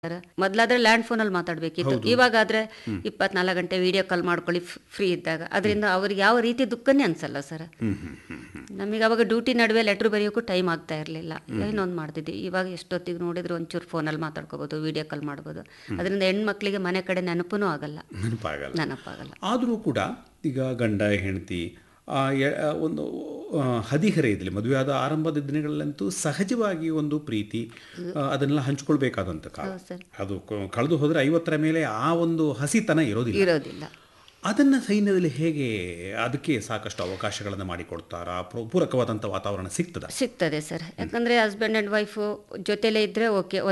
ಮೊದ್ಲಾದ್ರೆ land ಫೋನಲ್ಲಿ ಮಾತಾಡ್ಬೇಕಿತ್ತು ಇವಾಗಾದ್ರೆ ಇಪ್ಪತ್ನಾಲ್ಕು ಗಂಟೆ ವಿಡಿಯೋ ಕಾಲ್ ಮಾಡ್ಕೊಳ್ಳಿ ಫ್ರೀ ಇದ್ದಾಗ ಅದರಿಂದ ಅವ್ರಿಗೆ ಯಾವ ರೀತಿ ದುಃಖನೇ ಅನ್ಸಲ್ಲ ಸರ್ ನಮಗೆ ಅವಾಗ ಡ್ಯೂಟಿ ನಡುವೆ ಲೆಟ್ರ್ ಬರೆಯೋಕ್ಕೂ ಟೈಮ್ ಆಗ್ತಾ ಇರಲಿಲ್ಲ ಏನೊಂದು ಮಾಡ್ತಿದ್ವಿ ಇವಾಗ ಎಷ್ಟೊತ್ತಿಗೆ ನೋಡಿದ್ರು ಒಂಚೂರು ಫೋನಲ್ಲಿ ಮಾತಾಡ್ಕೋಬೋದು ವಿಡಿಯೋ ಕಾಲ್ ಮಾಡ್ಬೋದು ಅದರಿಂದ ಹೆಣ್ಮಕ್ಳಿಗೆ ಮನೆ ಕಡೆ ನೆನಪೂ ಆಗಲ್ಲ ನೆನಪಾಗಲ್ಲ ನೆನಪಾಗಲ್ಲ ಆದರೂ ಕೂಡ ಈಗ ಗಂಡ ಹೆಂಡತಿ ಆ ಎ- ಆ ಒಂದು ಆ, ಹದಿಹರೆಯದಲ್ಲಿ ಮದುವೆಯಾದ ಆರಂಭದ ದಿನಗಳಲ್ಲಂತೂ ಸಹಜವಾಗಿ ಒಂದು ಪ್ರೀತಿ ಆ, ಅದನ್ನೆಲ್ಲ ಹಂಚ್ಕೊಳ್ಬೇಕಾದಂಥ ಕಾಲ ಹೌದು ಸರ್ ಅದು ಕ- ಕಳೆದು ಹೋದರೆ ಐವತ್ತರ ಮೇಲೆ ಆ ಒಂದು ಹಸಿತನ ಇರೋದಿಲ್ಲ ಇರೋದಿಲ್ಲ ಅದನ್ನು ಸೈನ್ಯದಲ್ಲಿ ಹೇಗೆ ಅದಕ್ಕೆ ಸಾಕಷ್ಟು ಅವಕಾಶಗಳನ್ನು ಮಾಡಿಕೊಡ್ತಾರಾ ಪ್ರ- ಪೂರಕವಾದಂಥ ವಾತಾವರಣ ಸಿಗ್ತದ ಸಿಗ್ತದೆ ಸರ್ ಯಾಕಂದ್ರೆ ಹಸ್ಬೆಂಡ್ ಆ್ಯಂಡ್ ವೈಫು ಜೊತೆಲೇ ಇದ್ರೆ ಓಕೆ